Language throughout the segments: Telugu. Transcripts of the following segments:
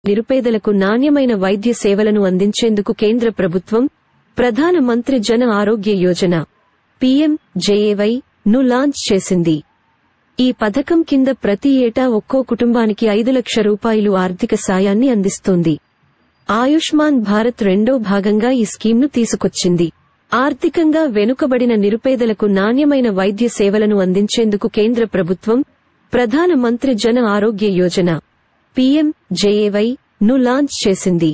నిరుపేదలకు నాణ్యమైన వైద్య సేవలను అందించేందుకు కేంద్ర ప్రభుత్వం ప్రధాన మంత్రి జన ఆరోగ్య యోజన పీఎం జేఏవై ను లాంచ్ చేసింది ఈ పథకం కింద ప్రతి ఏటా ఒక్కో కుటుంబానికి ఐదు లక్ష రూపాయలు ఆర్థిక సాయాన్ని అందిస్తోంది ఆయుష్మాన్ భారత్ రెండో భాగంగా ఈ స్కీమ్ను తీసుకొచ్చింది ఆర్థికంగా వెనుకబడిన నిరుపేదలకు నాణ్యమైన వైద్య సేవలను అందించేందుకు కేంద్ర ప్రభుత్వం ప్రధాన మంత్రి జన ఆరోగ్య యోజన పీఎం జేఏవై ను లాంచ్ చేసింది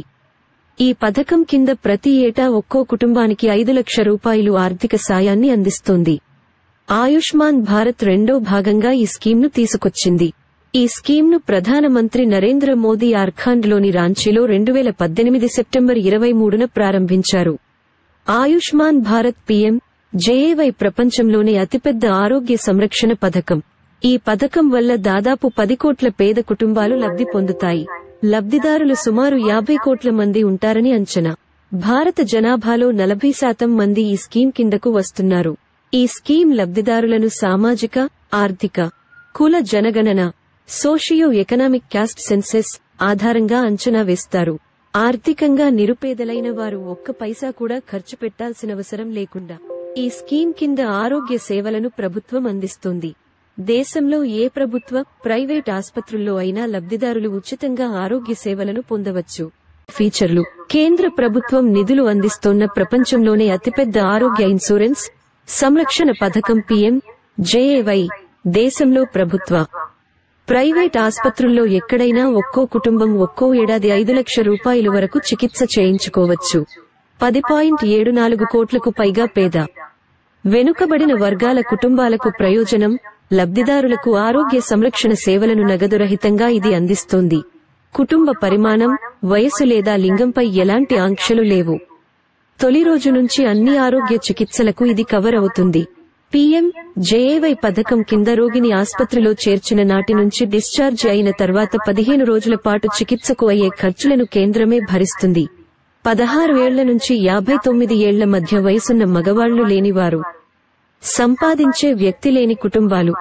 ఈ పథకం కింద ప్రతి ఏటా ఒక్కో కుటుంబానికి ఐదు లక్ష రూపాయలు ఆర్థిక సాయాన్ని అందిస్తోంది ఆయుష్మాన్ భారత్ రెండో భాగంగా ఈ స్కీమ్ను తీసుకొచ్చింది ఈ స్కీమ్ను ప్రధానమంత్రి నరేంద్ర మోదీ ఆర్ఖాండ్లోని రాంచీలో రెండు వేల పద్దెనిమిది సెప్టెంబర్ ఇరవై మూడున ప్రారంభించారు ఆయుష్మాన్ భారత్ పీఎం జేఏవై ప్రపంచంలోనే అతిపెద్ద ఆరోగ్య సంరక్షణ పథకం ఈ పథకం వల్ల దాదాపు పది కోట్ల పేద కుటుంబాలు లబ్ధి పొందుతాయి లబ్ధిదారులు సుమారు యాభై కోట్ల మంది ఉంటారని అంచనా భారత జనాభాలో నలభై శాతం మంది ఈ స్కీమ్ కిందకు వస్తున్నారు ఈ స్కీమ్ లబ్ధిదారులను సామాజిక ఆర్థిక కుల జనగణన సోషియో ఎకనామిక్ క్యాస్ట్ సెన్సెస్ ఆధారంగా అంచనా వేస్తారు ఆర్థికంగా నిరుపేదలైన వారు ఒక్క పైసా కూడా ఖర్చు పెట్టాల్సినవసరం లేకుండా ఈ స్కీమ్ కింద ఆరోగ్య సేవలను ప్రభుత్వం అందిస్తుంది దేశంలో ఏ ప్రభుత్వ ప్రైవేట్ ఆస్పత్రుల్లో అయినా లబ్ధిదారులు ఉచితంగా ఆరోగ్య సేవలను పొందవచ్చు ఫీచర్లు కేంద్ర ప్రభుత్వం నిధులు అందిస్తోన్న ప్రపంచంలోనే అతిపెద్ద ఆరోగ్య ఇన్సూరెన్స్ సంరక్షణ పథకం పీఎం జేఏవై దేశంలో ప్రభుత్వ ప్రైవేట్ ఆస్పత్రుల్లో ఎక్కడైనా ఒక్కో కుటుంబం ఒక్కో ఏడాది ఐదు లక్ష రూపాయల వరకు చికిత్స చేయించుకోవచ్చు పది పాయింట్ ఏడు నాలుగు కోట్లకు పైగా పేద వెనుకబడిన వర్గాల కుటుంబాలకు ప్రయోజనం లబ్ధిదారులకు ఆరోగ్య సంరక్షణ సేవలను నగదు రహితంగా ఇది అందిస్తోంది కుటుంబ పరిమాణం వయసు లేదా లింగంపై ఎలాంటి ఆంక్షలు లేవు తొలి రోజు నుంచి అన్ని ఆరోగ్య చికిత్సలకు ఇది కవర్ అవుతుంది పీఎం జేఏవై పథకం కింద రోగిని ఆస్పత్రిలో చేర్చిన నాటి నుంచి డిశ్చార్జ్ అయిన తర్వాత పదిహేను రోజుల పాటు చికిత్సకు అయ్యే ఖర్చులను కేంద్రమే భరిస్తుంది పదహారు ఏళ్ల నుంచి యాభై తొమ్మిది ఏళ్ల మధ్య వయసున్న మగవాళ్లు లేనివారు సంపాదించే వ్యక్తి లేని కుటుంబాలు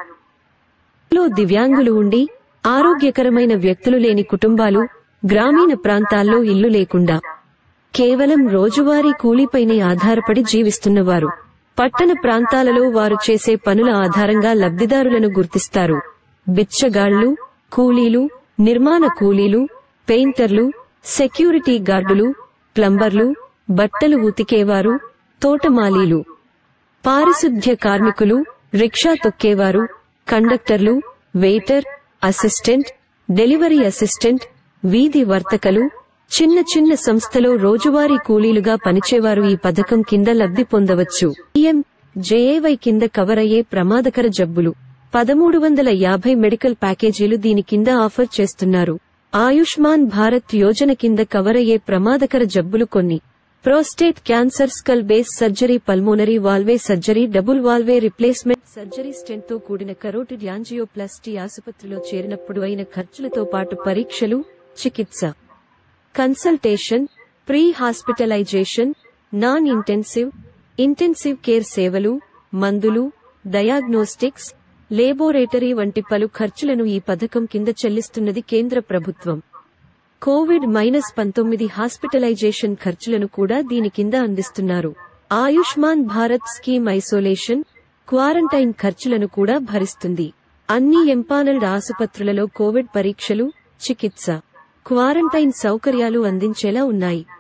లో దివ్యాంగులు ఉండి ఆరోగ్యకరమైన వ్యక్తులు లేని కుటుంబాలు గ్రామీణ ప్రాంతాల్లో ఇల్లు లేకుండా కేవలం రోజువారీ కూలీపైనే ఆధారపడి జీవిస్తున్నవారు పట్టణ ప్రాంతాలలో వారు చేసే పనుల ఆధారంగా లబ్ధిదారులను గుర్తిస్తారు బిచ్చగాళ్లు కూలీలు నిర్మాణ కూలీలు పెయింటర్లు సెక్యూరిటీ గార్డులు ప్లంబర్లు బట్టలు ఉతికేవారు తోటమాలీలు పారిశుద్ధ్య కార్మికులు రిక్షా తొక్కేవారు కండక్టర్లు వెయిటర్ అసిస్టెంట్ డెలివరీ అసిస్టెంట్ వీధి వర్తకలు చిన్న చిన్న సంస్థలో రోజువారీ కూలీలుగా పనిచేవారు ఈ పథకం కింద లబ్ధి పొందవచ్చు పిఎం జేఏవై కింద కవర్ అయ్యే ప్రమాదకర జబ్బులు పదమూడు వందల యాభై మెడికల్ ప్యాకేజీలు దీని కింద ఆఫర్ చేస్తున్నారు ఆయుష్మాన్ భారత్ యోజన కింద కవర్ అయ్యే ప్రమాదకర జబ్బులు కొన్ని prostate cancer skull base surgery pulmonary valve surgery double valve replacement surgery stent తో కూడిన కరోటిడ్ యాంజియోప్లాస్టీ ఆసుపత్రిలో చేరినప్పుడు అయిన ఖర్చులతో పాటు పరీక్షలు చికిత్స consultation pre hospitalisation non intensive intensive care సేవలు మందులు డయాగ్నోస్టిక్స్ లేబోరేటరీ వంటి పలు ఖర్చులను ఈ పథకం కింద చెల్లిస్తున్నది కేంద్ర ప్రభుత్వం కోవిడ్ మైనస్ పంతొమ్మిది హాస్పిటలైజేషన్ ఖర్చులను కూడా దీని కింద అందిస్తున్నారు Ayushman Bharat scheme isolation quarantine ఖర్చులను కూడా భరిస్తుంది అన్ని ఎంపానల్డ్ ఆసుపత్రులలో కోవిడ్ పరీక్షలు చికిత్స క్వారంటైన్ సౌకర్యాలు అందించేలా ఉన్నాయి